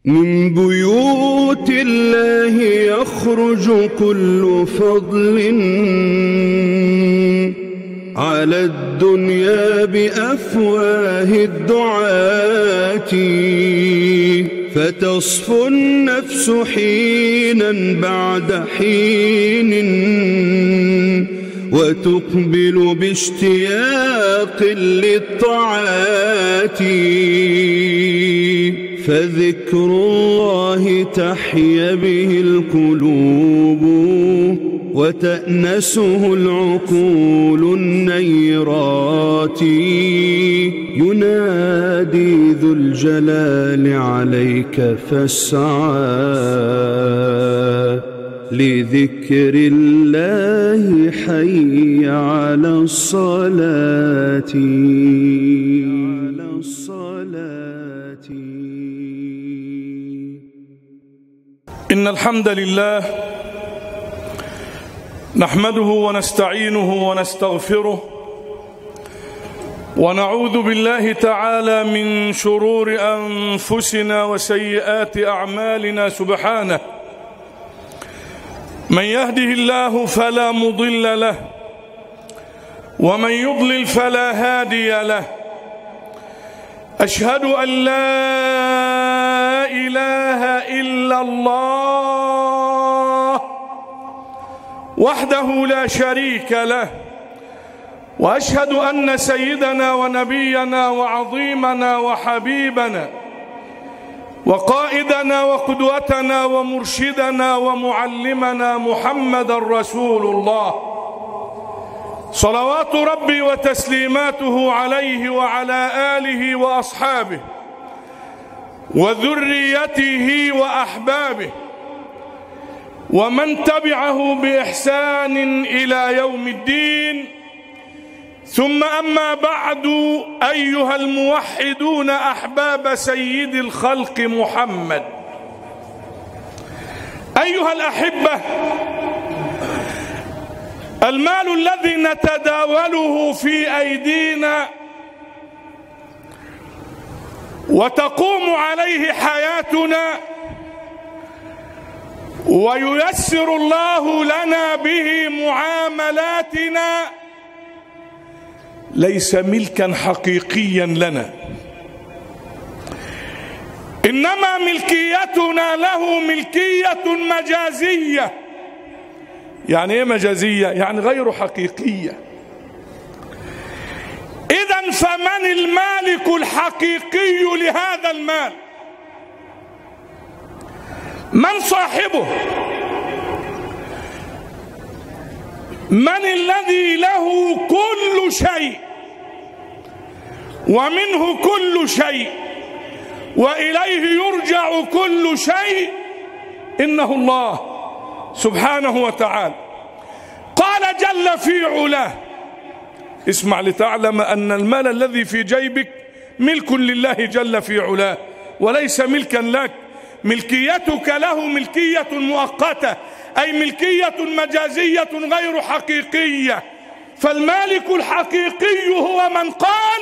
من بيوت الله يخرج كل فضل على الدنيا بأفواه الدعاة فتصفو النفس حينا بعد حين وتقبل باشتياق للطاعات فذكر الله تحيا به القلوب وتأنسه العقول النيرات ينادي ذو الجلال عليك فاسعى لذكر الله حي على الصلاة على الصلاة إن الحمد لله نحمده ونستعينه ونستغفره ونعوذ بالله تعالى من شرور أنفسنا وسيئات أعمالنا سبحانه من يهده الله فلا مضل له ومن يضلل فلا هادي له أشهد أن لا إله إلا الله وحده لا شريك له واشهد ان سيدنا ونبينا وعظيمنا وحبيبنا وقائدنا وقدوتنا ومرشدنا ومعلمنا محمد رسول الله صلوات ربي وتسليماته عليه وعلى اله واصحابه وذريته واحبابه ومن تبعه باحسان الى يوم الدين ثم اما بعد ايها الموحدون احباب سيد الخلق محمد ايها الاحبه المال الذي نتداوله في ايدينا وتقوم عليه حياتنا وييسر الله لنا به معاملاتنا ليس ملكا حقيقيا لنا انما ملكيتنا له ملكيه مجازيه يعني ايه مجازيه يعني غير حقيقيه اذا فمن المالك الحقيقي لهذا المال من صاحبه من الذي له كل شيء ومنه كل شيء واليه يرجع كل شيء انه الله سبحانه وتعالى قال جل في علاه اسمع لتعلم ان المال الذي في جيبك ملك لله جل في علاه وليس ملكا لك ملكيتك له ملكيه مؤقته اي ملكيه مجازيه غير حقيقيه فالمالك الحقيقي هو من قال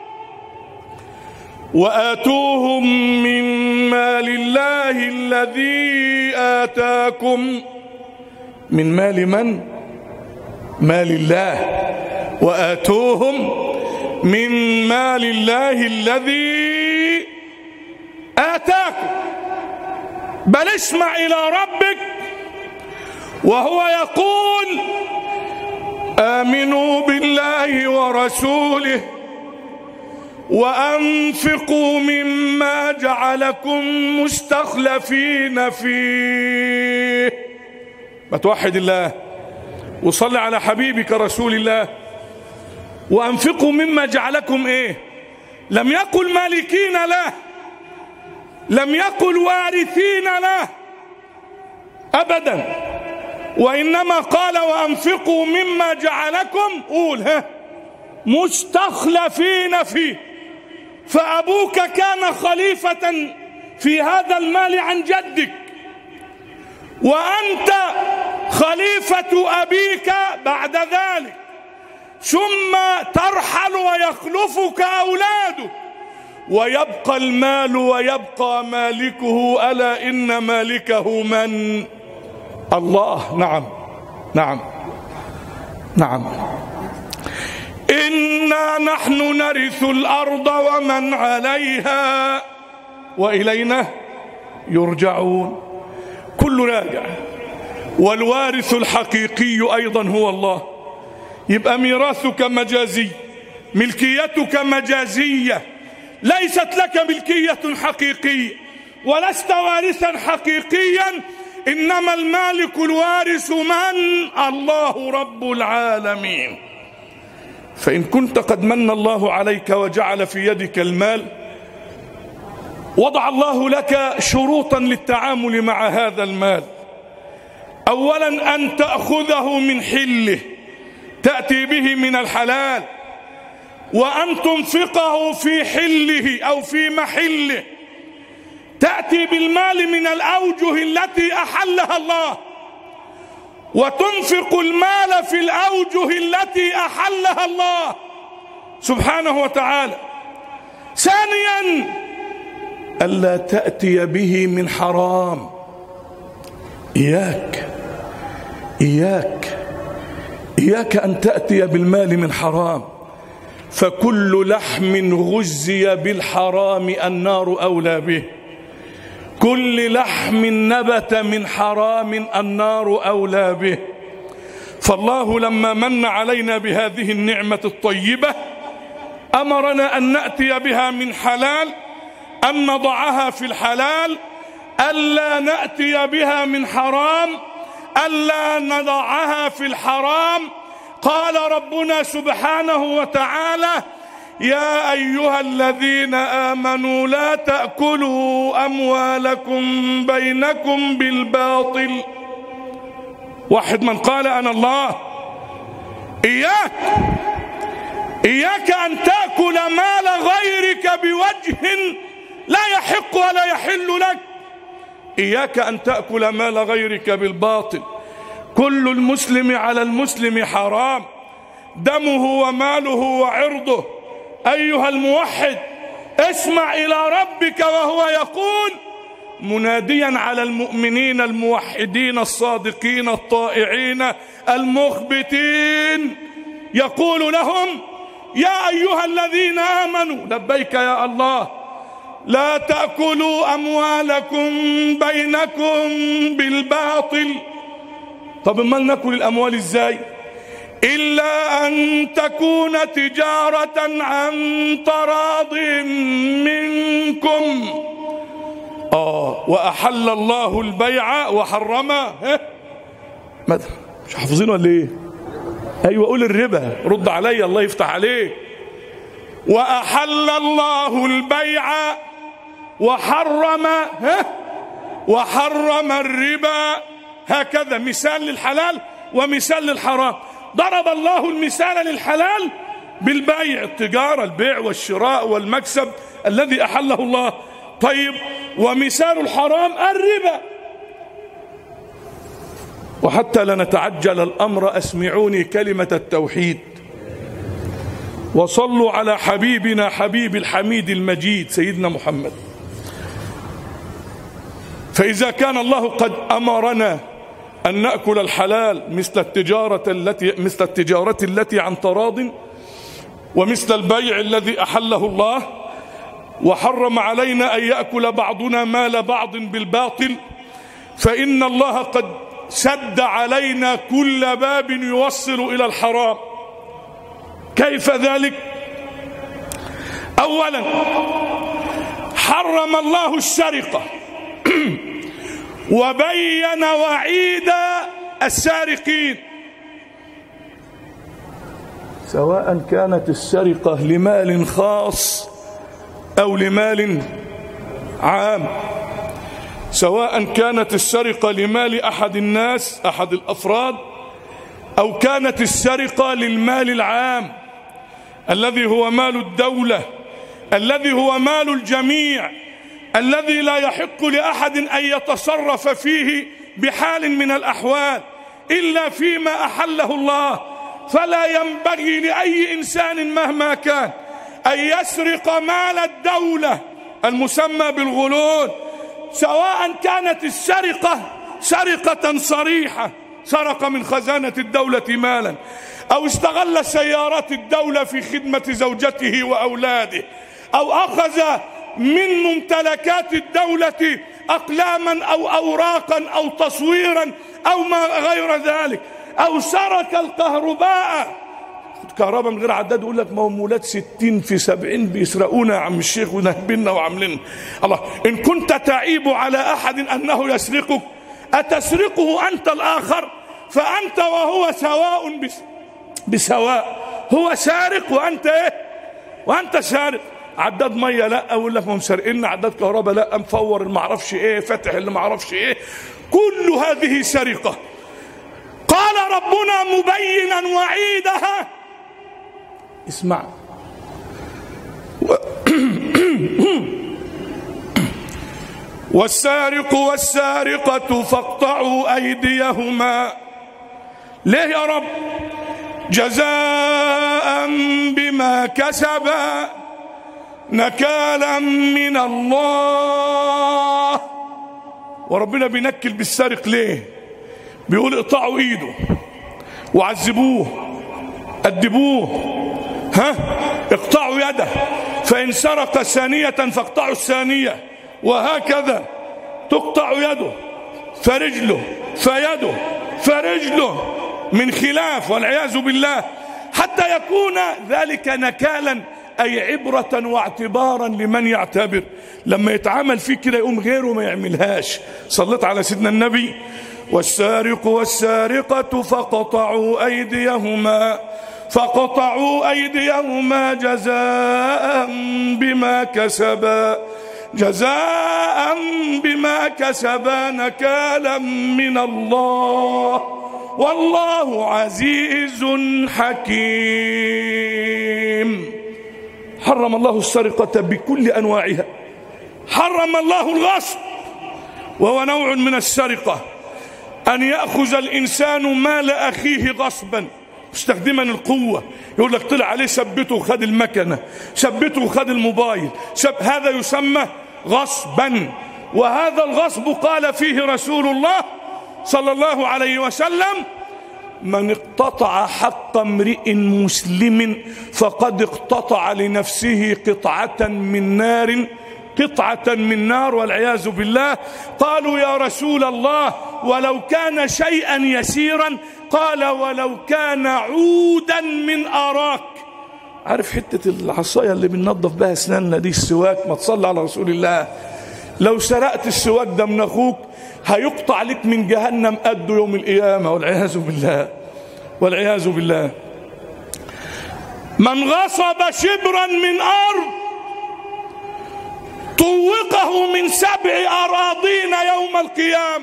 واتوهم من مال الله الذي اتاكم من مال من مال الله واتوهم من مال الله الذي اتاكم بل اسمع الى ربك وهو يقول امنوا بالله ورسوله وانفقوا مما جعلكم مستخلفين فيه ما توحد الله وصل على حبيبك رسول الله وانفقوا مما جعلكم ايه لم يقل مالكين له لم يقل وارثين له ابدا وانما قال وانفقوا مما جعلكم قول ها مستخلفين فيه فابوك كان خليفه في هذا المال عن جدك وانت خليفه ابيك بعد ذلك ثم ترحل ويخلفك اولاده ويبقى المال ويبقى مالكه ألا إن مالكه من الله نعم نعم نعم إنا نحن نرث الأرض ومن عليها وإلينا يرجعون كل راجع والوارث الحقيقي أيضا هو الله يبقى ميراثك مجازي ملكيتك مجازية ليست لك ملكية حقيقية ولست وارثا حقيقيا إنما المالك الوارث من الله رب العالمين فإن كنت قد من الله عليك وجعل في يدك المال وضع الله لك شروطا للتعامل مع هذا المال اولا ان تاخذه من حله تاتي به من الحلال وان تنفقه في حله او في محله تاتي بالمال من الاوجه التي احلها الله وتنفق المال في الاوجه التي احلها الله سبحانه وتعالى ثانيا الا تاتي به من حرام اياك اياك اياك ان تاتي بالمال من حرام فكل لحم غزي بالحرام النار اولى به كل لحم نبت من حرام النار اولى به فالله لما من علينا بهذه النعمه الطيبه امرنا ان ناتي بها من حلال ان نضعها في الحلال الا ناتي بها من حرام الا نضعها في الحرام قال ربنا سبحانه وتعالى يا ايها الذين امنوا لا تاكلوا اموالكم بينكم بالباطل واحد من قال انا الله اياك اياك ان تاكل مال غيرك بوجه لا يحق ولا يحل لك اياك ان تاكل مال غيرك بالباطل كل المسلم على المسلم حرام دمه وماله وعرضه ايها الموحد اسمع الى ربك وهو يقول مناديا على المؤمنين الموحدين الصادقين الطائعين المخبتين يقول لهم يا ايها الذين امنوا لبيك يا الله لا تاكلوا اموالكم بينكم بالباطل طب امال ناكل الاموال ازاي الا ان تكون تجاره عن تراض منكم اه واحل الله البيع وحرم ها ماذا مش حافظين ولا ايه ايوه قول الربا رد علي الله يفتح عليك واحل الله البيع وحرم ها وحرم الربا هكذا مثال للحلال ومثال للحرام ضرب الله المثال للحلال بالبيع التجارة البيع والشراء والمكسب الذي أحله الله طيب ومثال الحرام الربا وحتى لا نتعجل الأمر أسمعوني كلمة التوحيد وصلوا على حبيبنا حبيب الحميد المجيد سيدنا محمد فإذا كان الله قد أمرنا أن نأكل الحلال مثل التجارة التي مثل التجارة التي عن تراض ومثل البيع الذي أحله الله وحرم علينا أن يأكل بعضنا مال بعض بالباطل فإن الله قد سد علينا كل باب يوصل إلى الحرام كيف ذلك أولا حرم الله السرقة وبين وعيد السارقين سواء كانت السرقة لمال خاص أو لمال عام سواء كانت السرقة لمال أحد الناس أحد الأفراد أو كانت السرقة للمال العام الذي هو مال الدولة الذي هو مال الجميع الذي لا يحق لأحد أن يتصرف فيه بحال من الأحوال إلا فيما أحله الله فلا ينبغي لأي إنسان مهما كان أن يسرق مال الدولة المسمى بالغلول سواء كانت السرقة سرقة صريحة سرق من خزانة الدولة مالا أو استغل سيارات الدولة في خدمة زوجته وأولاده أو أخذ من ممتلكات الدولة أقلاما أو أوراقا أو تصويرا أو ما غير ذلك أو سرق الكهرباء كهرباء من غير عداد يقول لك ما هم ولاد ستين في سبعين بيسرقونا يا عم الشيخ ونهبنا وعاملين الله إن كنت تعيب على أحد أنه يسرقك أتسرقه أنت الآخر فأنت وهو سواء بس بسواء هو سارق وأنت إيه وأنت سارق عداد ميه لا اقول لك ما مسرقنا عداد كهرباء لا مفور اللي معرفش ايه فاتح اللي معرفش ايه كل هذه سرقه قال ربنا مبينا وعيدها اسمع و... والسارق والسارقة فاقطعوا أيديهما ليه يا رب جزاء بما كسبا نكالا من الله وربنا بينكل بالسارق ليه بيقول اقطعوا ايده وعذبوه أدبوه ها اقطعوا يده فإن سرق ثانية فاقطعوا الثانية وهكذا تقطع يده فرجله فيده فرجله من خلاف والعياذ بالله حتى يكون ذلك نكالا أي عبرة واعتبارا لمن يعتبر لما يتعامل فيه كده يقوم غيره ما يعملهاش صليت على سيدنا النبي والسارق والسارقة فقطعوا أيديهما فقطعوا أيديهما جزاء بما كسبا جزاء بما كسبا نكالا من الله والله عزيز حكيم حرم الله السرقة بكل أنواعها حرم الله الغصب وهو نوع من السرقة أن يأخذ الإنسان مال أخيه غصبا مستخدما القوة يقول لك طلع عليه ثبته وخد المكنة ثبته وخد الموبايل سب هذا يسمى غصبا وهذا الغصب قال فيه رسول الله صلى الله عليه وسلم من اقتطع حق امرئ مسلم فقد اقتطع لنفسه قطعة من نار قطعة من نار والعياذ بالله قالوا يا رسول الله ولو كان شيئا يسيرا قال ولو كان عودا من أراك عارف حتة العصاية اللي بننظف بها اسناننا دي السواك ما تصلي على رسول الله لو سرقت السواك ده من اخوك هيقطع لك من جهنم قده يوم القيامة والعياذ بالله والعياذ بالله من غصب شبرا من أرض طوقه من سبع أراضين يوم القيامة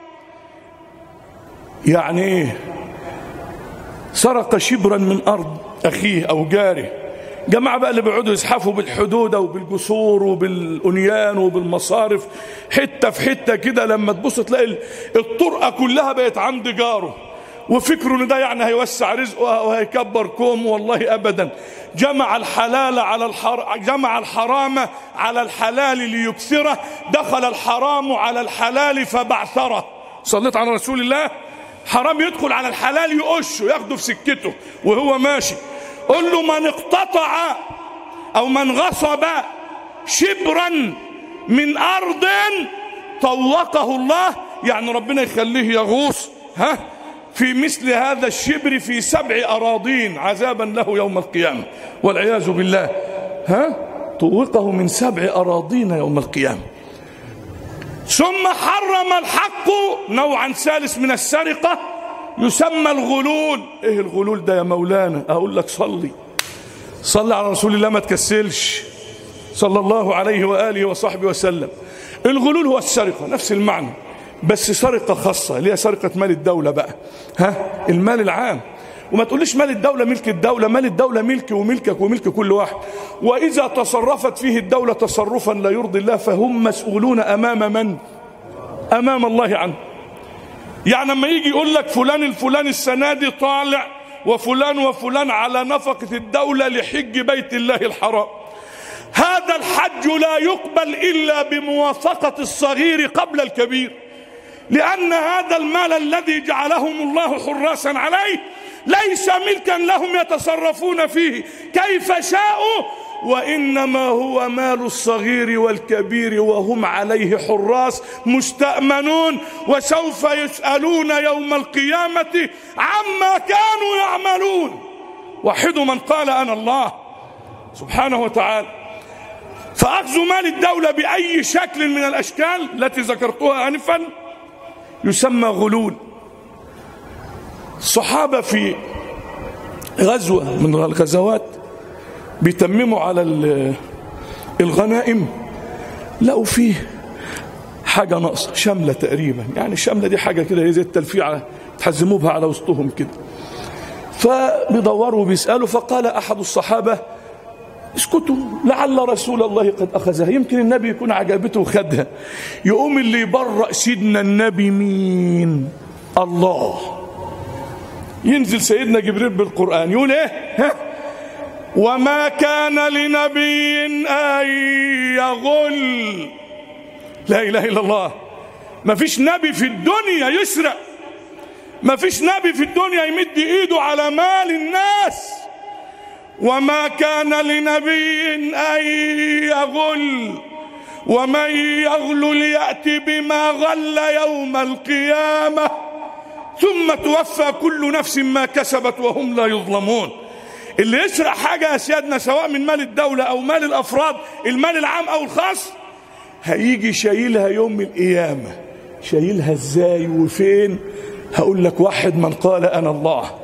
يعني ايه سرق شبرا من أرض أخيه أو جاره جماعة بقى اللي بيقعدوا يزحفوا بالحدودة وبالجسور وبالأنيان وبالمصارف حتة في حتة كده لما تبص تلاقي الطرقة كلها بقت عند جاره وفكره ان ده يعني هيوسع رزقه وهيكبر كوم والله ابدا جمع الحلال على الحر... جمع الحرام على الحلال ليكثره دخل الحرام على الحلال فبعثره صليت على رسول الله حرام يدخل على الحلال يقشه ياخده في سكته وهو ماشي قل له من اقتطع او من غصب شبرا من ارض طوقه الله يعني ربنا يخليه يغوص ها في مثل هذا الشبر في سبع أراضين عذابا له يوم القيامة والعياذ بالله ها طوقه من سبع أراضين يوم القيامة ثم حرم الحق نوعا ثالث من السرقة يسمى الغلول ايه الغلول ده يا مولانا اقول لك صلي صلي على رسول الله ما تكسلش صلى الله عليه وآله وصحبه وسلم الغلول هو السرقة نفس المعنى بس سرقة خاصة اللي هي سرقة مال الدولة بقى ها المال العام وما تقوليش مال الدولة ملك الدولة مال الدولة ملكي وملكك وملك كل واحد وإذا تصرفت فيه الدولة تصرفا لا يرضي الله فهم مسؤولون أمام من أمام الله عنه يعني لما يجي يقول لك فلان الفلاني السنة دي طالع وفلان وفلان على نفقة الدولة لحج بيت الله الحرام هذا الحج لا يقبل إلا بموافقة الصغير قبل الكبير لأن هذا المال الذي جعلهم الله حراسا عليه ليس ملكا لهم يتصرفون فيه كيف شاءوا وإنما هو مال الصغير والكبير وهم عليه حراس مستأمنون وسوف يسألون يوم القيامة عما كانوا يعملون وحد من قال أنا الله سبحانه وتعالى فأخذ مال الدولة بأي شكل من الأشكال التي ذكرتها آنفا يسمى غلول الصحابة في غزوة من الغزوات بيتمموا على الغنائم لقوا فيه حاجة ناقصة شملة تقريبا يعني الشملة دي حاجة كده زي التلفيعة تحزموا بها على وسطهم كده فبيدوروا وبيسألوا فقال أحد الصحابة اسكتوا لعل رسول الله قد أخذها يمكن النبي يكون عجبته وخدها يقوم اللي يبرأ سيدنا النبي مين الله ينزل سيدنا جبريل بالقرآن يقول ايه ها وما كان لنبي أن يغل لا إله إلا الله ما فيش نبي في الدنيا يسرق ما فيش نبي في الدنيا يمد إيده على مال الناس وما كان لنبي أن يغل ومن يغل ليأتي بما غل يوم القيامة ثم توفى كل نفس ما كسبت وهم لا يظلمون اللي يسرق حاجة يا سيادنا سواء من مال الدولة أو مال الأفراد المال العام أو الخاص هيجي شايلها يوم القيامة شايلها ازاي وفين هقول لك واحد من قال أنا الله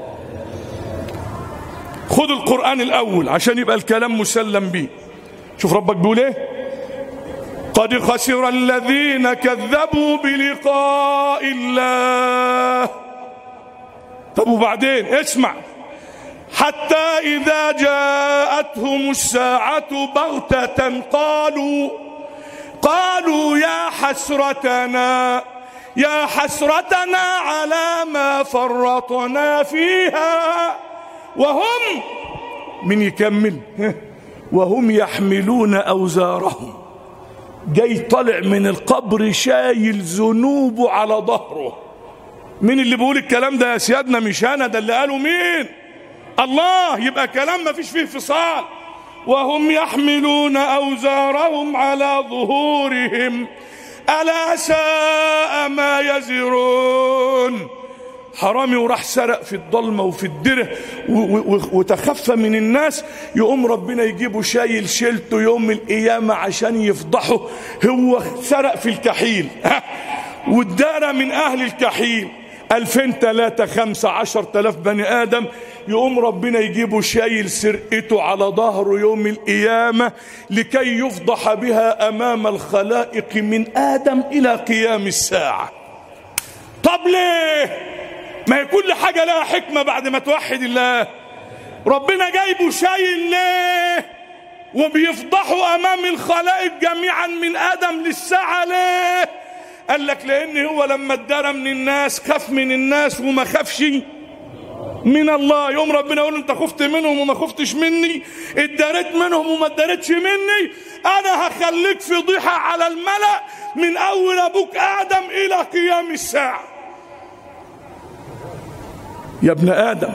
خد القرآن الأول عشان يبقى الكلام مسلم به شوف ربك بيقول ايه قد خسر الذين كذبوا بلقاء الله طب وبعدين اسمع حتى إذا جاءتهم الساعة بغتة قالوا قالوا يا حسرتنا يا حسرتنا على ما فرطنا فيها وهم من يكمل وهم يحملون أوزارهم جاي طلع من القبر شايل ذنوبه على ظهره مين اللي بيقول الكلام ده يا سيادنا مش انا ده اللي قالوا مين الله يبقى كلام ما فيش فيه فصال وهم يحملون أوزارهم على ظهورهم ألا ساء ما يزرون حرامي وراح سرق في الضلمة وفي الدره وتخفى من الناس يقوم ربنا يجيبه شايل شيلته يوم القيامة عشان يفضحه هو سرق في الكحيل والدار من أهل الكحيل ألفين ثلاثة خمسة عشر تلاف بني آدم يقوم ربنا يجيبه شايل سرقته على ظهره يوم القيامة لكي يفضح بها أمام الخلائق من آدم إلى قيام الساعة طب ليه ما هي كل حاجة لها حكمة بعد ما توحد الله ربنا جايبه شايل ليه وبيفضحوا أمام الخلائق جميعا من آدم للساعة ليه قال لك لأن هو لما ادرى من الناس خاف من الناس وما خافش من الله يوم ربنا يقول انت خفت منهم وما خفتش مني اداريت منهم وما اداريتش مني انا هخليك فضيحة على الملأ من اول ابوك ادم الى قيام الساعة يا ابن ادم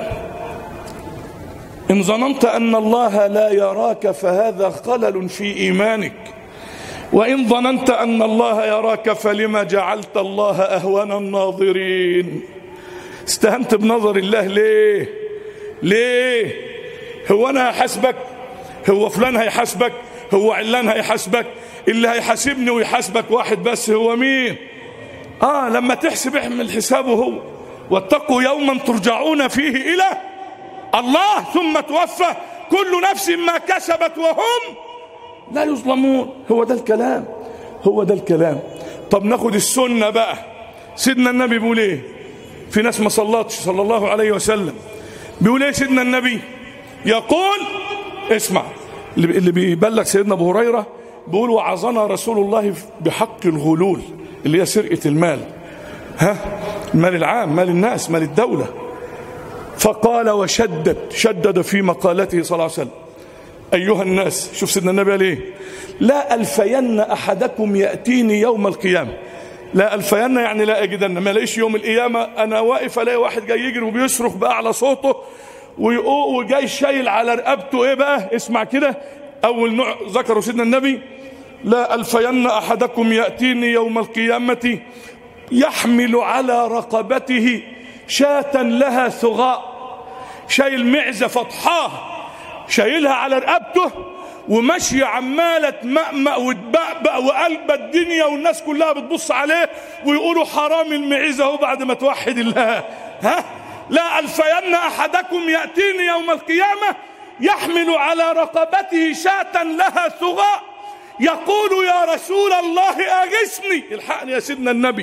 ان ظننت ان الله لا يراك فهذا خلل في ايمانك وان ظننت ان الله يراك فلما جعلت الله اهون الناظرين استهنت بنظر الله ليه ليه هو انا هحاسبك هو فلان هيحاسبك هو علان هيحاسبك اللي هيحاسبني ويحاسبك واحد بس هو مين اه لما تحسب احمل حسابه هو واتقوا يوما ترجعون فيه الى الله ثم توفى كل نفس ما كسبت وهم لا يظلمون هو ده الكلام هو ده الكلام طب ناخد السنه بقى سيدنا النبي بيقول ايه في ناس ما صلتش صلى الله عليه وسلم بيقول ايه سيدنا النبي يقول اسمع اللي بيبلغ سيدنا ابو هريره بيقول وعظنا رسول الله بحق الغلول اللي هي سرقه المال ها المال العام مال الناس مال الدوله فقال وشدد شدد في مقالته صلى الله عليه وسلم أيها الناس شوف سيدنا النبي قال ايه لا ألفين أحدكم يأتيني يوم القيامة لا ألفين يعني لا أجدن ما لاقيش يوم القيامة أنا واقف ألاقي واحد جاي يجري وبيصرخ بأعلى صوته ويقوق وجاي شايل على رقبته إيه بقى اسمع كده أول نوع ذكره سيدنا النبي لا ألفين أحدكم يأتيني يوم القيامة يحمل على رقبته شاة لها ثغاء شايل معزة فطحاه شايلها على رقبته وماشية عمالة تمأمأ وتبأبأ وقلب الدنيا والناس كلها بتبص عليه ويقولوا حرام المعزة هو بعد ما توحد الله ها لا ألفين أحدكم يأتيني يوم القيامة يحمل على رقبته شاة لها ثغاء يقول يا رسول الله أغثني الحقني يا سيدنا النبي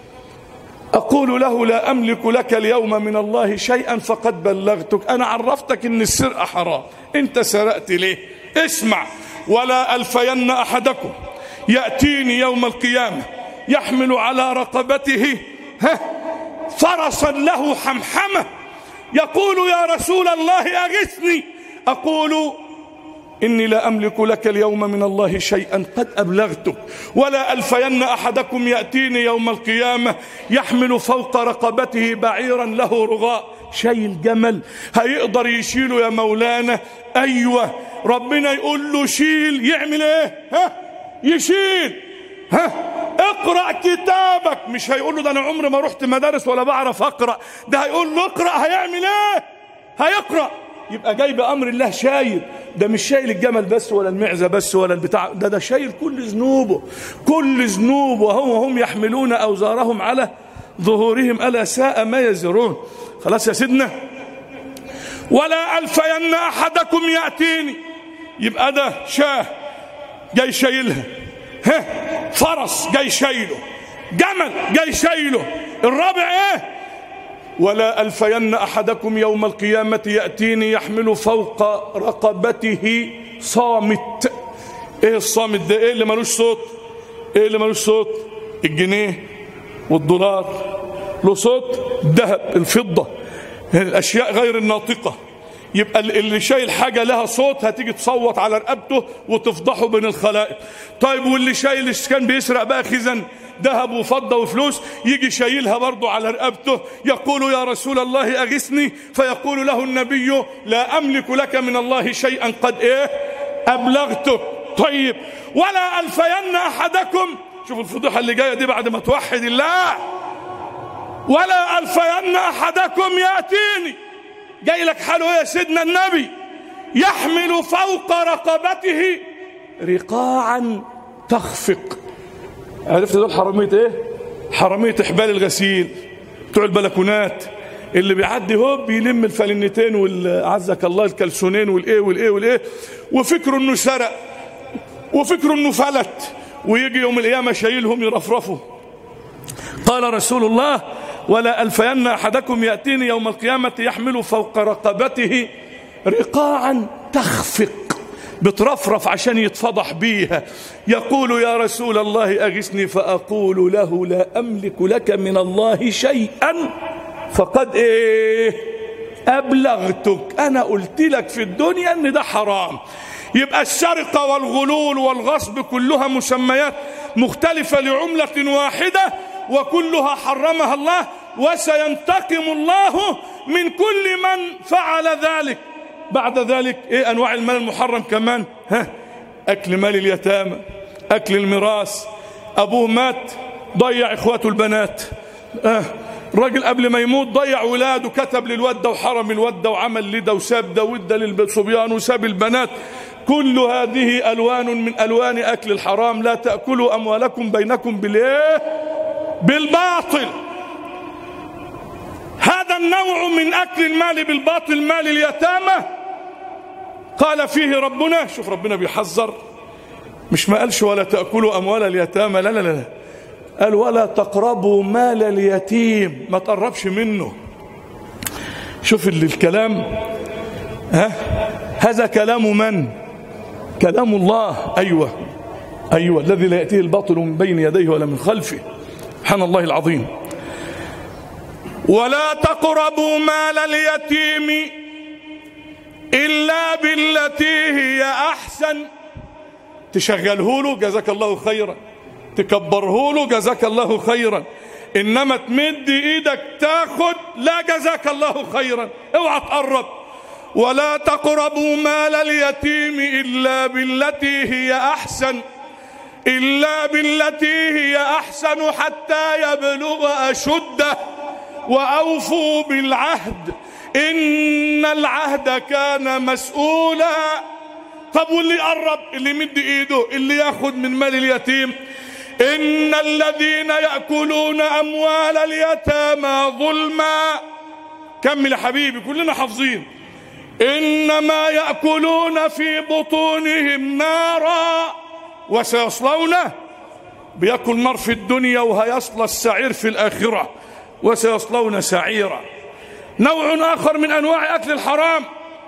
أقول له لا أملك لك اليوم من الله شيئا فقد بلغتك أنا عرفتك أن السرقة حرام أنت سرقت ليه اسمع ولا ألفين أحدكم يأتيني يوم القيامة يحمل على رقبته ها فرسا له حمحمة يقول يا رسول الله أغثني أقول إني لا أملك لك اليوم من الله شيئا قد أبلغتك ولا ألفين أحدكم يأتيني يوم القيامة يحمل فوق رقبته بعيرا له رغاء شايل جمل هيقدر يشيله يا مولانا أيوة ربنا يقول له شيل يعمل ايه ها يشيل ها اقرأ كتابك مش هيقول له ده أنا عمري ما رحت مدارس ولا بعرف أقرأ ده هيقول له اقرأ هيعمل ايه هيقرأ يبقى جاي بأمر الله شايل ده مش شايل الجمل بس ولا المعزة بس ولا البتاع ده ده شايل كل ذنوبه كل ذنوبه وهو هم يحملون أوزارهم على ظهورهم ألا ساء ما يزرون خلاص يا سيدنا ولا ألفين أحدكم يأتيني يبقى ده شاه جاي شايلها ها فرس جاي شايله جمل جاي شايله الرابع ايه ولا ألفين أحدكم يوم القيامة يأتيني يحمل فوق رقبته صامت ايه الصامت ده ايه اللي ملوش صوت ايه اللي ملوش صوت الجنيه والدولار له صوت الذهب الفضة الأشياء غير الناطقة يبقى اللي شايل حاجة لها صوت هتيجي تصوت على رقبته وتفضحه بين الخلائق طيب واللي شايل كان بيسرق بقى خزن ذهب وفضة وفلوس يجي شايلها برضه على رقبته يقول يا رسول الله أغثني فيقول له النبي لا أملك لك من الله شيئا قد إيه أبلغتك طيب ولا ألفين أحدكم شوف الفضيحة اللي جاية دي بعد ما توحد الله ولا ألفين أحدكم يأتيني جاي لك حاله يا سيدنا النبي يحمل فوق رقبته رقاعا تخفق عرفت دول حرامية ايه حرامية حبال الغسيل بتوع البلكونات اللي بيعدي هوب يلم الفلنتين وعزك الله الكلسونين والايه والايه والايه وفكره انه سرق وفكره انه فلت ويجي يوم القيامه شايلهم يرفرفوا قال رسول الله ولا ألفين أحدكم يأتيني يوم القيامة يحمل فوق رقبته رقاعا تخفق بترفرف عشان يتفضح بيها يقول يا رسول الله أغثني فأقول له لا أملك لك من الله شيئا فقد إيه أبلغتك أنا قلت لك في الدنيا أن ده حرام يبقى السرقة والغلول والغصب كلها مسميات مختلفة لعملة واحدة وكلها حرمها الله وسينتقم الله من كل من فعل ذلك بعد ذلك ايه انواع المال المحرم كمان ها اكل مال اليتامى اكل الميراث ابوه مات ضيع اخواته البنات آه. الراجل قبل ما يموت ضيع ولاده كتب للواد ده وحرم الواد ده وعمل لده وساب ده وده للصبيان وساب البنات كل هذه الوان من الوان اكل الحرام لا تاكلوا اموالكم بينكم بالايه بالباطل هذا النوع من اكل المال بالباطل مال اليتامى قال فيه ربنا شوف ربنا بيحذر مش ما قالش ولا تاكلوا اموال اليتامى لا لا لا قال ولا تقربوا مال اليتيم ما تقربش منه شوف اللي الكلام ها هذا كلام من كلام الله ايوه ايوه الذي لا ياتيه الباطل من بين يديه ولا من خلفه سبحان الله العظيم ولا تقربوا مال اليتيم إلا بالتي هي أحسن تشغله له جزاك الله خيرا تكبره له جزاك الله خيرا إنما تمد إيدك تاخد لا جزاك الله خيرا اوعى تقرب ولا تقربوا مال اليتيم إلا بالتي هي أحسن إلا بالتي هي أحسن حتى يبلغ أشده وأوفوا بالعهد إن العهد كان مسؤولا طب واللي قرب اللي يمد ايده اللي ياخد من مال اليتيم إن الذين يأكلون أموال اليتامى ظلما كمل يا حبيبي كلنا حافظين إنما يأكلون في بطونهم نارا وسيصلون بياكل نار في الدنيا وهيصلى السعير في الآخرة وسيصلون سعيرا نوع آخر من أنواع أكل الحرام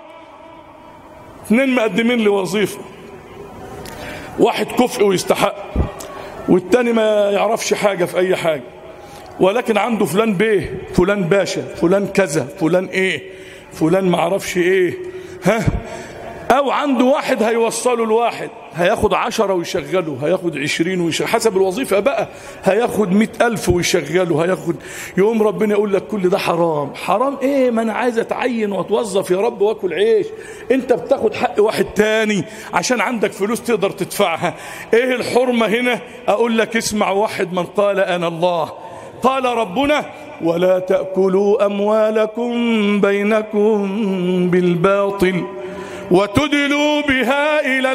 اثنين مقدمين لي وظيفة واحد كفء ويستحق والتاني ما يعرفش حاجة في أي حاجة ولكن عنده فلان بيه فلان باشا فلان كذا فلان ايه فلان ما عرفش ايه ها او عنده واحد هيوصله لواحد هياخد عشرة ويشغله هياخد عشرين ويشغله حسب الوظيفة بقى هياخد مئة ألف ويشغله هياخد يوم ربنا يقول لك كل ده حرام حرام ايه ما انا عايز اتعين واتوظف يا رب واكل عيش انت بتاخد حق واحد تاني عشان عندك فلوس تقدر تدفعها ايه الحرمة هنا اقول لك اسمع واحد من قال انا الله قال ربنا ولا تأكلوا أموالكم بينكم بالباطل وتدلوا بها إلى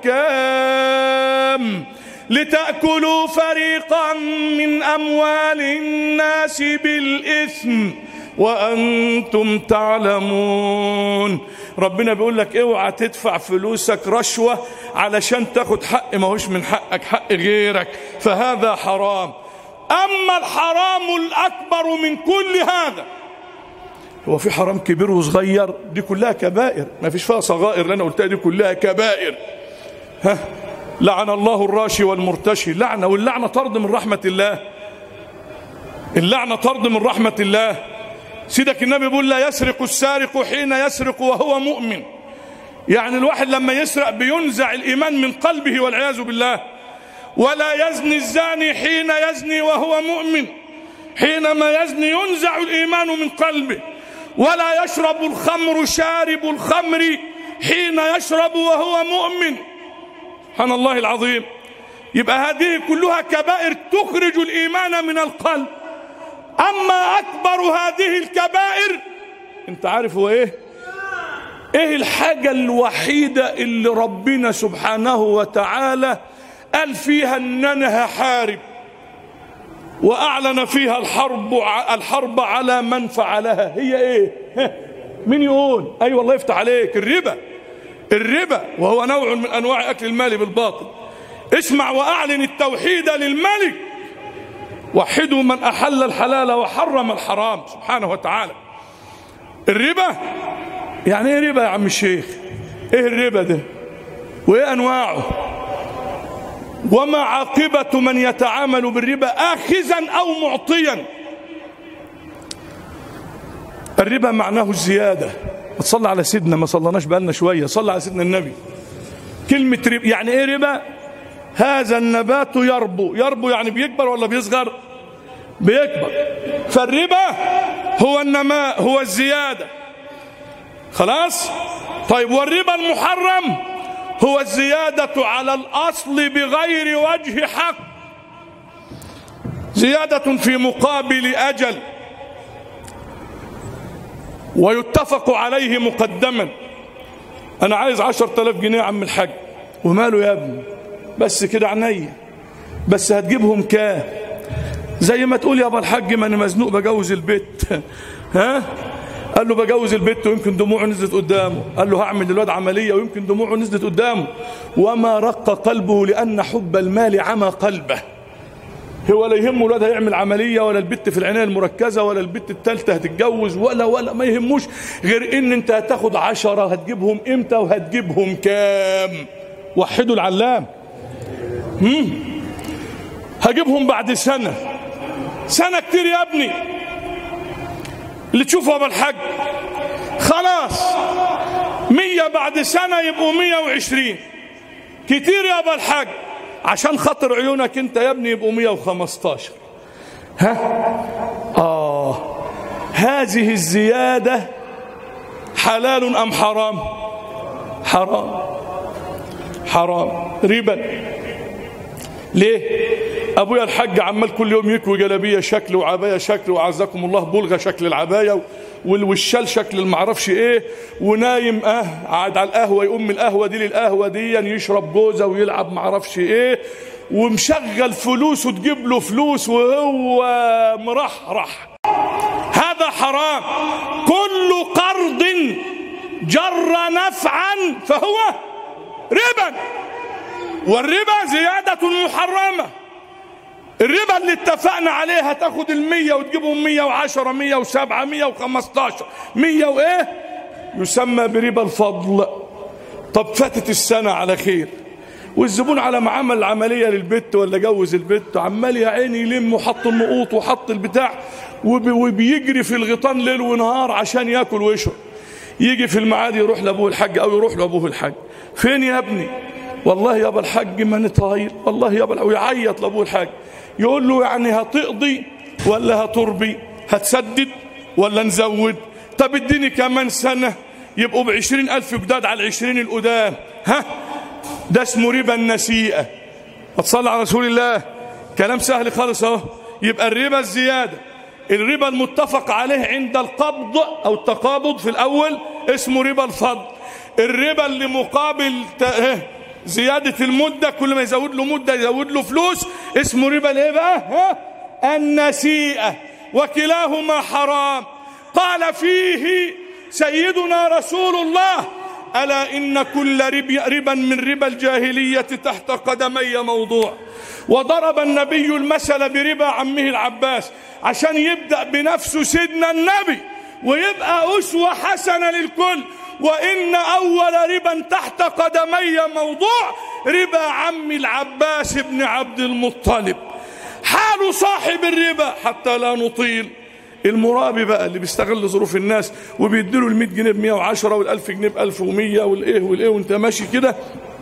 الحكام لتأكلوا فريقا من أموال الناس بالإثم وأنتم تعلمون ربنا بيقول لك اوعى تدفع فلوسك رشوة علشان تاخد حق ما هوش من حقك حق غيرك فهذا حرام أما الحرام الأكبر من كل هذا هو في حرام كبير وصغير دي كلها كبائر ما فيش فيها صغائر اللي أنا قلتها دي كلها كبائر ها لعن الله الراشي والمرتشي لعنة واللعنة طرد من رحمة الله اللعنة طرد من رحمة الله سيدك النبي بيقول لا يسرق السارق حين يسرق وهو مؤمن يعني الواحد لما يسرق بينزع الإيمان من قلبه والعياذ بالله ولا يزني الزاني حين يزني وهو مؤمن حينما يزني ينزع الإيمان من قلبه ولا يشرب الخمر شارب الخمر حين يشرب وهو مؤمن سبحان الله العظيم يبقى هذه كلها كبائر تخرج الإيمان من القلب أما أكبر هذه الكبائر أنت عارف هو إيه إيه الحاجة الوحيدة اللي ربنا سبحانه وتعالى قال فيها ان انا هحارب واعلن فيها الحرب الحرب على من فعلها هي ايه مين يقول اي أيوة والله يفتح عليك الربا الربا وهو نوع من انواع اكل المال بالباطل اسمع واعلن التوحيد للملك وحدوا من احل الحلال وحرم الحرام سبحانه وتعالى الربا يعني ايه ربا يا عم الشيخ ايه الربا ده وايه انواعه وما عاقبة من يتعامل بالربا آخذا أو معطيا الربا معناه الزيادة تصلى على سيدنا ما صلناش بقالنا شوية صلى على سيدنا النبي كلمة ربا يعني ايه ربا هذا النبات يربو يربو يعني بيكبر ولا بيصغر بيكبر فالربا هو النماء هو الزيادة خلاص طيب والربا المحرم هو الزيادة على الأصل بغير وجه حق زيادة في مقابل أجل ويتفق عليه مقدما أنا عايز عشر تلاف جنيه يا عم الحاج وماله يا ابني بس كده عينيا بس هتجيبهم كام زي ما تقول يا ابا الحاج ما انا مزنوق بجوز البيت ها قال له بجوز البيت ويمكن دموعه نزلت قدامه قال له هعمل للواد عمليه ويمكن دموعه نزلت قدامه وما رق قلبه لان حب المال عمى قلبه هو لا يهمه الواد هيعمل عمليه ولا البت في العنايه المركزه ولا البت الثالثه هتتجوز ولا ولا ما يهموش غير ان انت هتاخد عشرة هتجيبهم امتى وهتجيبهم كام وحدوا العلام هم؟ هجيبهم بعد سنه سنه كتير يا ابني اللي تشوفه ابو الحاج خلاص مية بعد سنة يبقوا مية وعشرين كتير يا ابو الحاج عشان خاطر عيونك انت يا ابني يبقوا مية وخمستاشر ها آه هذه الزيادة حلال أم حرام حرام حرام ربا ليه ابويا الحاج عمال كل يوم يكوي جلابيه شكل وعبايه شكل وعزكم الله بلغه شكل العبايه والشال شكل المعرفش ايه ونايم اه قاعد على القهوه يقوم من القهوه دي للقهوه دي يشرب جوزه ويلعب معرفش ايه ومشغل فلوس وتجيب له فلوس وهو مرحرح هذا حرام كل قرض جر نفعا فهو ربا والربا زيادة محرمة الربا اللي اتفقنا عليه هتاخد المية وتجيبهم مية وعشرة مية وسبعة مية وخمستاشر مية وايه يسمى بربا الفضل طب فاتت السنة على خير والزبون على ما عمل العملية للبت ولا جوز البت عمال يا عيني يلم وحط النقوط وحط البتاع وبيجري في الغيطان ليل ونهار عشان ياكل ويشرب يجي في الميعاد يروح لابوه الحاج او يروح لابوه الحاج فين يا ابني والله يا ابا الحاج ما نطايل والله يا ابا ويعيط لابوه الحاج يقول له يعني هتقضي ولا هتربي هتسدد ولا نزود طب اديني كمان سنة يبقوا بعشرين ألف جداد على العشرين القدام ها ده اسمه ربا النسيئة هتصلي على رسول الله كلام سهل خالص اهو يبقى الربا الزيادة الربا المتفق عليه عند القبض أو التقابض في الأول اسمه ربا الفضل الربا اللي مقابل زيادة المدة كل ما يزود له مدة يزود له فلوس اسمه ربا الايه بقى ها النسيئة وكلاهما حرام قال فيه سيدنا رسول الله ألا إن كل ربا من ربا الجاهلية تحت قدمي موضوع وضرب النبي المثل بربا عمه العباس عشان يبدأ بنفسه سيدنا النبي ويبقى أسوة حسنة للكل وإن أول ربا تحت قدمي موضوع ربا عم العباس بن عبد المطلب حال صاحب الربا حتى لا نطيل المرابي بقى اللي بيستغل ظروف الناس وبيديله ال 100 جنيه ب 110 وال 1000 جنيه ب 1100 والايه والايه وانت ماشي كده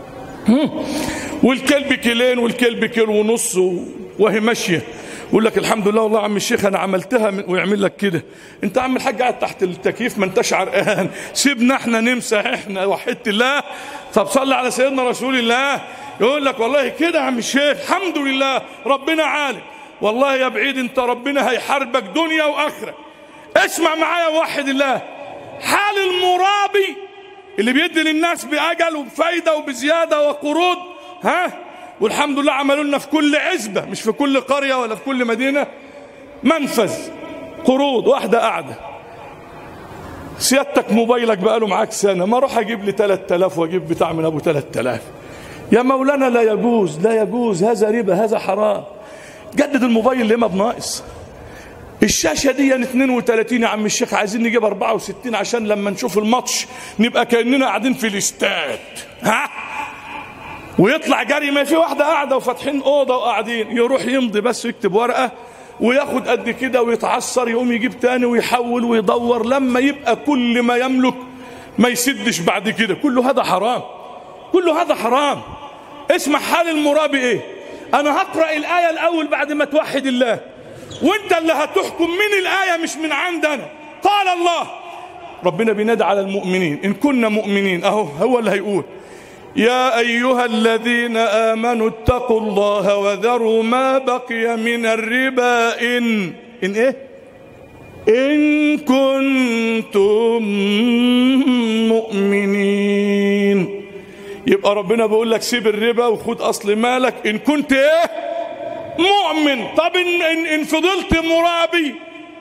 والكلب كيلين والكلب كيلو ونص وهي ماشيه يقول لك الحمد لله والله يا عم الشيخ انا عملتها من ويعمل لك كده انت عم الحاج قاعد تحت التكييف ما انتش عرقان سيبنا احنا نمسح احنا وحدت الله طب صلي على سيدنا رسول الله يقول لك والله كده يا عم الشيخ الحمد لله ربنا عالم والله يا بعيد انت ربنا هيحاربك دنيا واخره اسمع معايا وحد الله حال المرابي اللي بيدي للناس باجل وبفايده وبزياده وقروض ها والحمد لله عملوا لنا في كل عزبة مش في كل قرية ولا في كل مدينة منفذ قروض واحدة قاعدة سيادتك موبايلك بقاله معاك سنة ما اروح اجيب لي 3000 واجيب بتاع من ابو 3000 يا مولانا لا يجوز لا يجوز هذا ربا هذا حرام جدد الموبايل ليه ما بناقص الشاشة دي 32 يا عم الشيخ عايزين نجيب 64 عشان لما نشوف الماتش نبقى كأننا قاعدين في الاستاد ها ويطلع جري ما في واحدة قاعدة وفاتحين أوضة وقاعدين يروح يمضي بس يكتب ورقة وياخد قد كده ويتعثر يقوم يجيب تاني ويحول ويدور لما يبقى كل ما يملك ما يسدش بعد كده كله هذا حرام كله هذا حرام اسمع حال المرابي ايه انا هقرأ الآية الأول بعد ما توحد الله وانت اللي هتحكم من الآية مش من عندنا قال الله ربنا بينادى على المؤمنين إن كنا مؤمنين أهو هو اللي هيقول يا أيها الذين آمنوا اتقوا الله وذروا ما بقي من الربا إن إن إيه؟ إن كنتم مؤمنين يبقى ربنا بيقول لك سيب الربا وخد أصل مالك إن كنت إيه؟ مؤمن طب إن, إن, إن فضلت مرابي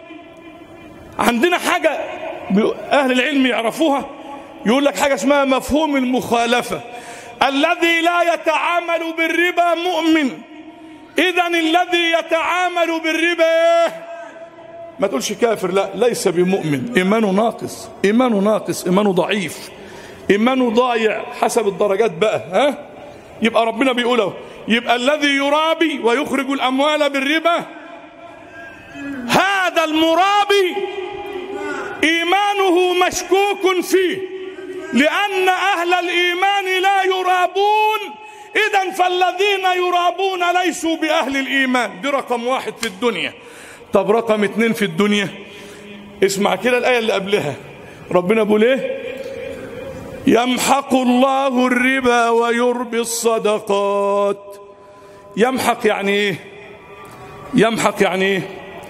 عندنا حاجة أهل العلم يعرفوها يقول لك حاجة اسمها مفهوم المخالفة الذي لا يتعامل بالربا مؤمن إذا الذي يتعامل بالربا ما تقولش كافر لا ليس بمؤمن إيمانه ناقص إيمانه ناقص إيمانه ضعيف إيمانه ضايع حسب الدرجات بقى ها يبقى ربنا بيقوله يبقى الذي يرابي ويخرج الأموال بالربا هذا المرابي إيمانه مشكوك فيه لأن أهل الإيمان لا يرابون إذا فالذين يرابون ليسوا بأهل الإيمان دي رقم واحد في الدنيا طب رقم اتنين في الدنيا اسمع كده الآية اللي قبلها ربنا بيقول ايه يمحق الله الربا ويربي الصدقات يمحق يعني ايه يمحق يعني ايه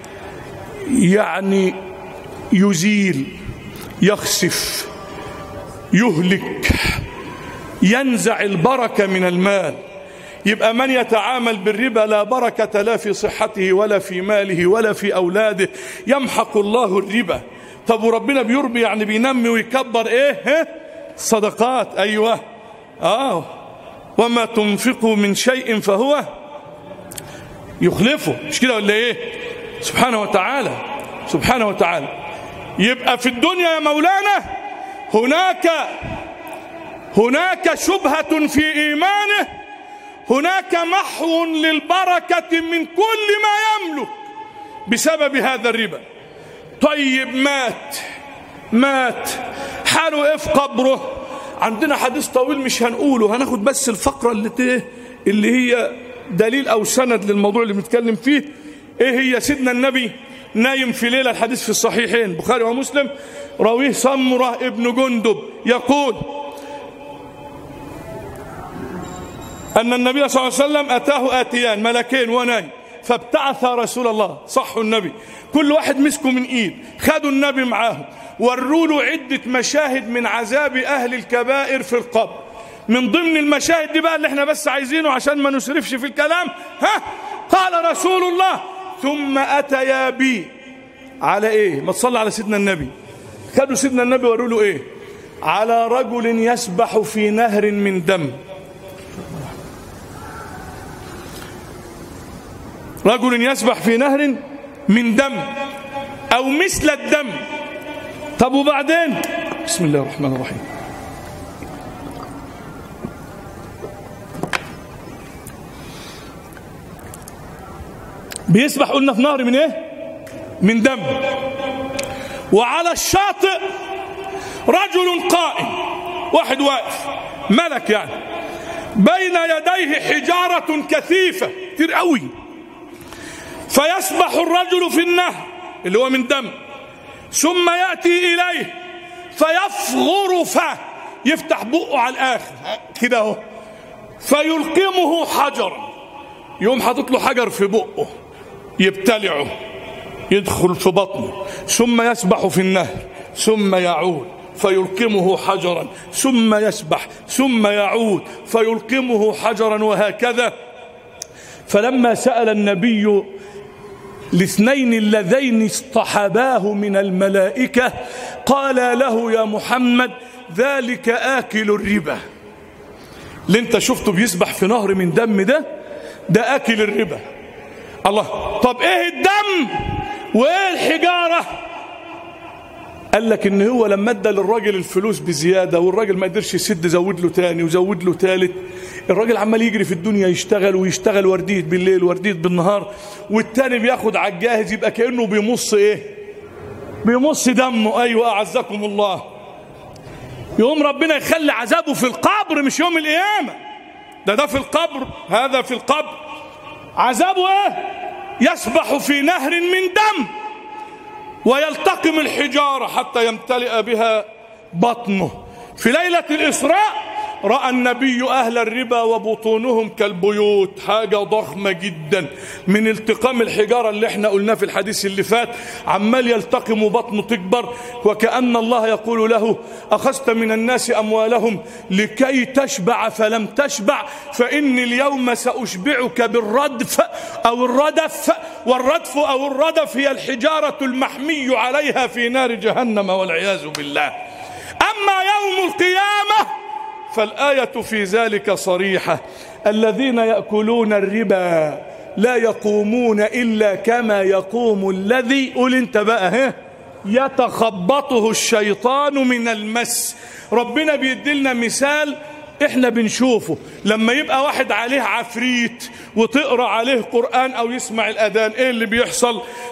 يعني يزيل يخسف يهلك ينزع البركه من المال يبقى من يتعامل بالربا لا بركه لا في صحته ولا في ماله ولا في اولاده يمحق الله الربا طب وربنا بيربي يعني بينمي ويكبر ايه ها؟ صدقات ايوه اه وما تنفقوا من شيء فهو يخلفه مش كده ولا ايه سبحانه وتعالى سبحانه وتعالى يبقى في الدنيا يا مولانا هناك هناك شبهة في إيمانه هناك محو للبركة من كل ما يملك بسبب هذا الربا طيب مات مات حاله ايه في قبره عندنا حديث طويل مش هنقوله هناخد بس الفقرة اللي ت- اللي هي دليل او سند للموضوع اللي بنتكلم فيه ايه هي سيدنا النبي نايم في ليلة الحديث في الصحيحين بخاري ومسلم راويه سمرة ابن جندب يقول أن النبي صلى الله عليه وسلم أتاه آتيان ملكين ونايم فابتعث رسول الله صح النبي كل واحد مسكه من إيد خدوا النبي معاهم وروا له عدة مشاهد من عذاب أهل الكبائر في القبر من ضمن المشاهد دي بقى اللي احنا بس عايزينه عشان ما نسرفش في الكلام ها قال رسول الله ثم أتيا بي على ايه ما تصلى على سيدنا النبي خدوا سيدنا النبي وروا له ايه على رجل يسبح في نهر من دم رجل يسبح في نهر من دم او مثل الدم طب وبعدين بسم الله الرحمن الرحيم بيسبح قلنا في نهر من ايه من دم وعلى الشاطئ رجل قائم واحد واقف ملك يعني بين يديه حجارة كثيفة كتير قوي فيسبح الرجل في النهر اللي هو من دم ثم يأتي إليه فيفغر فاه يفتح بقه على الآخر كده اهو فيلقمه حجرا يقوم حاطط له حجر في بقه يبتلعه يدخل في بطنه ثم يسبح في النهر ثم يعود فيلقمه حجرا ثم يسبح ثم يعود فيلقمه حجرا وهكذا فلما سأل النبي الاثنين اللذين اصطحباه من الملائكة قال له يا محمد ذلك آكل الربا اللي انت شفته بيسبح في نهر من دم ده ده آكل الربا الله طب ايه الدم وايه الحجارة قال لك ان هو لما ادى للراجل الفلوس بزيادة والراجل ما قدرش يسد زود له تاني وزود له تالت الراجل عمال يجري في الدنيا يشتغل ويشتغل ورديت بالليل ورديت بالنهار والتاني بياخد على الجاهز يبقى كأنه بيمص ايه بيمص دمه ايوه اعزكم الله يقوم ربنا يخلي عذابه في القبر مش يوم القيامة ده ده في القبر هذا في القبر عذابه ايه يسبح في نهر من دم ويلتقم الحجارة حتى يمتلئ بها بطنه في ليلة الإسراء رأى النبي أهل الربا وبطونهم كالبيوت حاجة ضخمة جدا من التقام الحجارة اللي احنا قلناه في الحديث اللي فات عمال يلتقم بطنه تكبر وكأن الله يقول له أخذت من الناس أموالهم لكي تشبع فلم تشبع فإني اليوم سأشبعك بالردف أو الردف والردف أو الردف هي الحجارة المحمي عليها في نار جهنم والعياذ بالله أما يوم القيامة فالآية في ذلك صريحة الذين يأكلون الربا لا يقومون إلا كما يقوم الذي قول انت بقى ها يتخبطه الشيطان من المس ربنا بيدلنا مثال احنا بنشوفه لما يبقى واحد عليه عفريت وتقرا عليه قران او يسمع الاذان ايه اللي بيحصل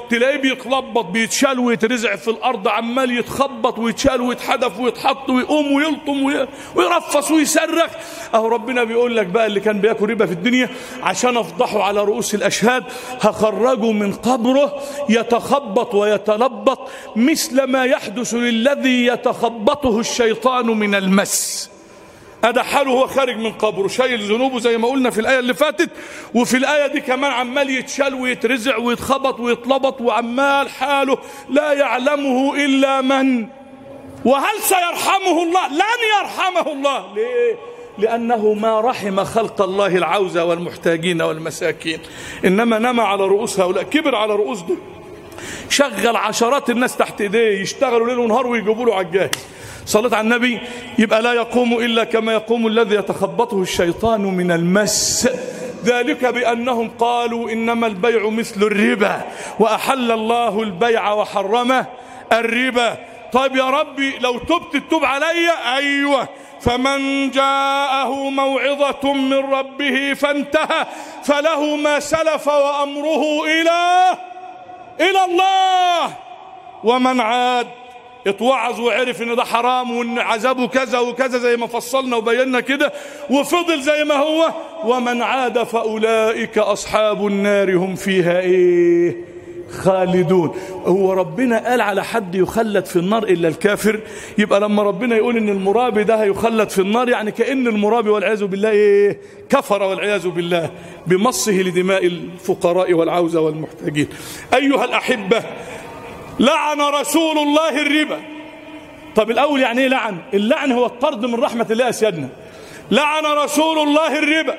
تلاقيه بيتلبط بيتشال ويترزع في الارض عمال يتخبط ويتشال ويتحدف ويتحط ويقوم ويلطم وي- ويرفص ويصرخ اهو ربنا بيقول لك بقى اللي كان بياكل ربا في الدنيا عشان افضحه على رؤوس الاشهاد هخرجه من قبره يتخبط ويتلبط مثل ما يحدث للذي يتخبطه الشيطان من المس هذا حاله هو خارج من قبره شايل ذنوبه زي ما قلنا في الآية اللي فاتت وفي الآية دي كمان عمال يتشال ويترزع ويتخبط ويتلبط وعمال حاله لا يعلمه إلا من وهل سيرحمه الله لن يرحمه الله ليه لأنه ما رحم خلق الله العوزة والمحتاجين والمساكين إنما نما على رؤوس هؤلاء كبر على رؤوس دول شغل عشرات الناس تحت ايديه يشتغلوا ليل ونهار ويجيبوا له على الجاهز صليت على النبي يبقى لا يقوم الا كما يقوم الذي يتخبطه الشيطان من المس ذلك بانهم قالوا انما البيع مثل الربا واحل الله البيع وحرمه الربا طيب يا ربي لو تبت تتوب علي ايوه فمن جاءه موعظة من ربه فانتهى فله ما سلف وأمره إلى إلى الله ومن عاد اتوعظ وعرف ان ده حرام وان عذابه كذا وكذا زي ما فصلنا وبينا كده وفضل زي ما هو ومن عاد فاولئك اصحاب النار هم فيها ايه خالدون هو ربنا قال على حد يخلد في النار الا الكافر يبقى لما ربنا يقول ان المرابي ده هيخلد في النار يعني كان المرابي والعياذ بالله ايه كفر والعياذ بالله بمصه لدماء الفقراء والعوزه والمحتاجين ايها الاحبه لعن رسول الله الربا طب الاول يعني ايه لعن اللعن هو الطرد من رحمه الله اسيادنا لعن رسول الله الربا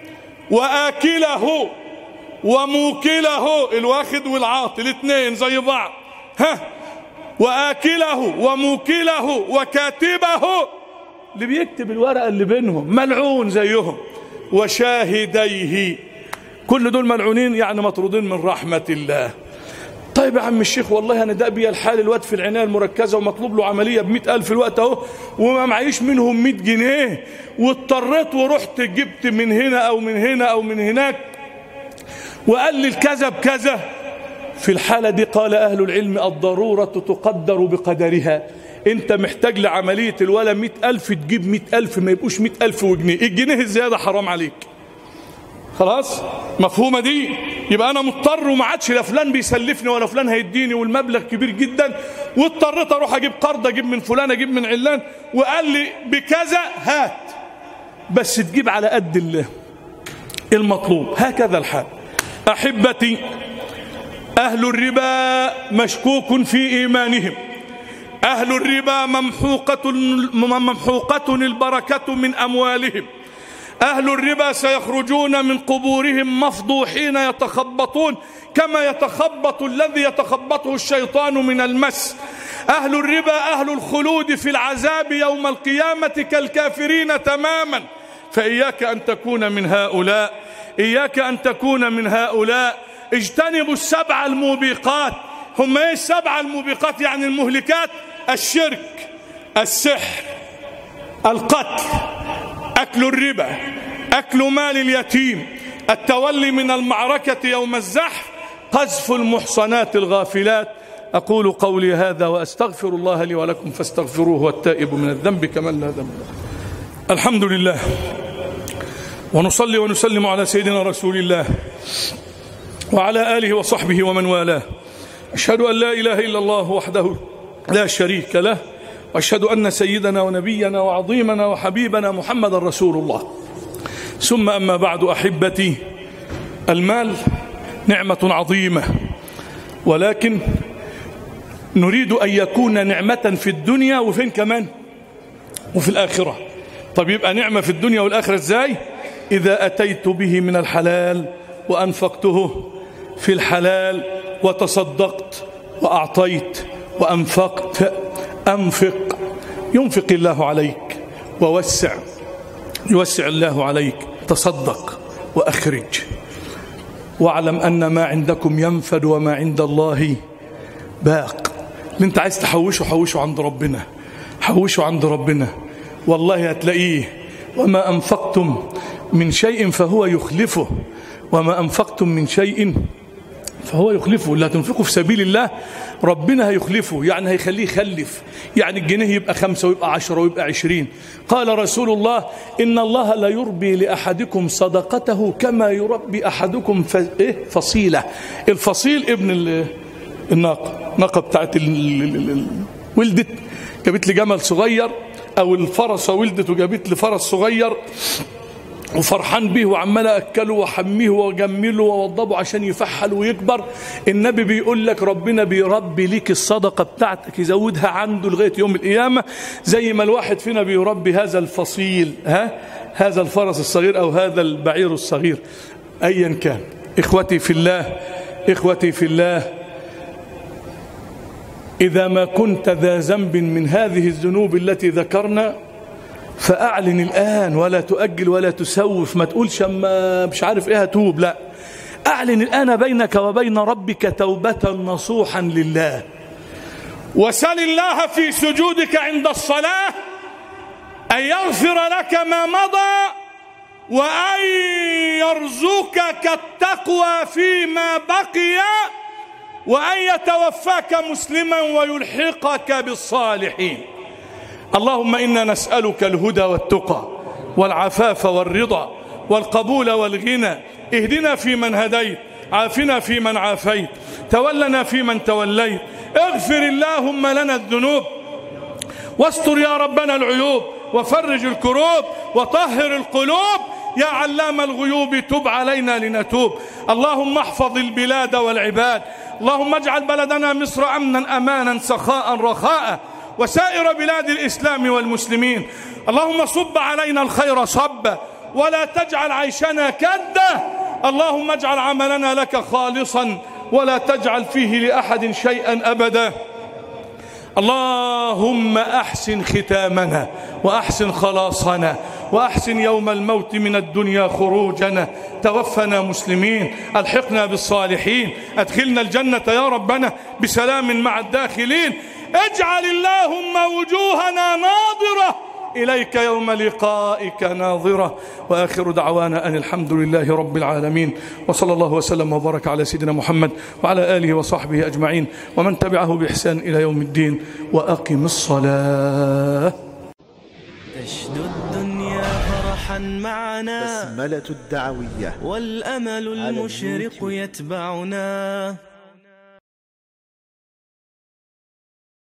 واكله وموكله الواخد والعاطي الاثنين زي بعض ها واكله وموكله وكاتبه اللي بيكتب الورقه اللي بينهم ملعون زيهم وشاهديه كل دول ملعونين يعني مطرودين من رحمه الله طيب يا عم الشيخ والله انا ده بيا الحال الواد في العنايه المركزه ومطلوب له عمليه ب ألف الوقت اهو وما معيش منهم 100 جنيه واضطريت ورحت جبت من هنا او من هنا او من هناك وقال لي الكذا بكذا في الحالة دي قال أهل العلم الضرورة تقدر بقدرها انت محتاج لعملية الولا مئة ألف تجيب مئة ألف ما يبقوش مئة ألف وجنيه الجنيه الزيادة حرام عليك خلاص مفهومة دي يبقى أنا مضطر وما عادش لا فلان بيسلفني ولا فلان هيديني والمبلغ كبير جدا واضطريت أروح أجيب قرض أجيب من فلان أجيب من علان وقال لي بكذا هات بس تجيب على قد الله المطلوب هكذا الحال احبتي اهل الربا مشكوك في ايمانهم اهل الربا ممحوقه ممحوقه البركه من اموالهم اهل الربا سيخرجون من قبورهم مفضوحين يتخبطون كما يتخبط الذي يتخبطه الشيطان من المس اهل الربا اهل الخلود في العذاب يوم القيامه كالكافرين تماما فاياك ان تكون من هؤلاء إياك أن تكون من هؤلاء اجتنبوا السبع الموبقات هم ايه السبع الموبقات يعني المهلكات الشرك السحر القتل أكل الربا أكل مال اليتيم التولي من المعركة يوم الزحف قذف المحصنات الغافلات أقول قولي هذا وأستغفر الله لي ولكم فاستغفروه والتائب من الذنب كمن لا ذنب له الحمد لله ونصلي ونسلم على سيدنا رسول الله وعلى آله وصحبه ومن والاه أشهد أن لا إله إلا الله وحده لا شريك له وأشهد أن سيدنا ونبينا وعظيمنا وحبيبنا محمد رسول الله ثم أما بعد أحبتي المال نعمة عظيمة ولكن نريد أن يكون نعمة في الدنيا وفين كمان وفي الآخرة طب يبقى نعمة في الدنيا والآخرة إزاي إذا أتيت به من الحلال وأنفقته في الحلال وتصدقت وأعطيت وأنفقت أنفق ينفق الله عليك ووسع يوسع الله عليك تصدق وأخرج واعلم أن ما عندكم ينفد وما عند الله باق اللي انت عايز تحوشه حوشه عند ربنا حوشه عند ربنا والله هتلاقيه وما أنفقتم من شيء فهو يخلفه وما أنفقتم من شيء فهو يخلفه لا تنفقوا في سبيل الله ربنا هيخلفه يعني هيخليه يخلف يعني الجنيه يبقى خمسة ويبقى عشرة ويبقى عشرين قال رسول الله إن الله لا يربي لأحدكم صدقته كما يربي أحدكم ف... إيه؟ فصيلة الفصيل ابن ال... الناقة الناقة بتاعت ال... ال... ال... ولدت جابت لي جمل صغير أو الفرسة ولدت وجابت لي فرس صغير وفرحان به وعمال اكله واحميه واجمله واوضبه عشان يفحل ويكبر النبي بيقول لك ربنا بيربي ليك الصدقه بتاعتك يزودها عنده لغايه يوم القيامه زي ما الواحد فينا بيربي هذا الفصيل ها هذا الفرس الصغير او هذا البعير الصغير ايا كان اخوتي في الله اخوتي في الله اذا ما كنت ذا ذنب من هذه الذنوب التي ذكرنا فأعلن الآن ولا تؤجل ولا تسوف ما تقولش أما مش عارف إيه هتوب لا أعلن الآن بينك وبين ربك توبة نصوحا لله وسل الله في سجودك عند الصلاة أن يغفر لك ما مضى وأن يرزقك التقوى فيما بقي وأن يتوفاك مسلما ويلحقك بالصالحين اللهم انا نسالك الهدى والتقى والعفاف والرضا والقبول والغنى اهدنا فيمن هديت عافنا فيمن عافيت تولنا فيمن توليت اغفر اللهم لنا الذنوب واستر يا ربنا العيوب وفرج الكروب وطهر القلوب يا علام الغيوب تب علينا لنتوب اللهم احفظ البلاد والعباد اللهم اجعل بلدنا مصر امنا امانا سخاء رخاء وسائر بلاد الإسلام والمسلمين اللهم صب علينا الخير صبا ولا تجعل عيشنا كدا اللهم اجعل عملنا لك خالصا ولا تجعل فيه لأحد شيئا أبدا اللهم أحسن ختامنا وأحسن خلاصنا وأحسن يوم الموت من الدنيا خروجنا توفنا مسلمين ألحقنا بالصالحين أدخلنا الجنة يا ربنا بسلام مع الداخلين اجعل اللهم وجوهنا ناظرة إليك يوم لقائك ناظرة وآخر دعوانا أن الحمد لله رب العالمين وصلى الله وسلم وبارك على سيدنا محمد وعلى آله وصحبه أجمعين ومن تبعه بإحسان إلى يوم الدين وأقم الصلاة تشدو الدنيا فرحا معنا بسملة الدعوية والأمل على المشرق اليوتيوب. يتبعنا